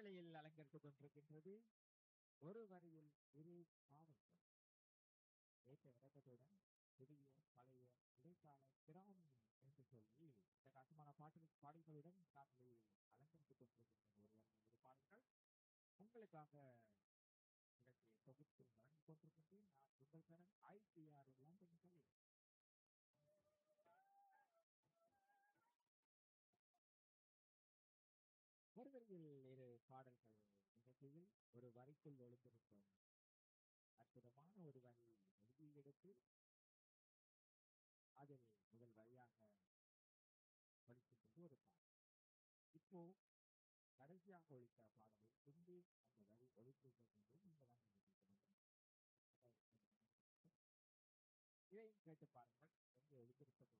காற்றலையில் அலங்கரித்துக் கொண்டிருக்கின்றது ஒரு வரியில் இரு பாடல்கள் ஏற்ற இறக்கத்துடன் புதிய பழைய இடைக்கால கிராமி என்று சொல்லி இந்த கட்டுமான பாட்டு பாடல்களுடன் காற்றலையில் அலங்கரித்துக் கொண்டிருக்கின்றது ஒரு வரியில் இரு பாடல்கள் உங்களுக்காக நிகழ்ச்சியை தொகுத்து வழங்கிக் கொண்டிருக்கின்றேன் நான் உங்கள் கடன் ஐசிஆர் லண்டன் சொல்லி ஒரு வரியில் இரு பாடல்கள் நிகழ்ச்சியில் ஒரு வரிக்குள் ஒளிந்திருக்கும் அற்புதமான ஒரு வரி எழுதி எடுத்து அதில் முதல் வரியாக படிக்கின்றது ஒரு பாடல் இப்போ கடைசியாக ஒழித்த பாடலில் பின்பு அந்த வரி ஒழித்திருக்கிறது என்று நீங்கள் தான் இதையும் கேட்டு பாருங்கள் எங்கே ஒழித்திருக்கிறது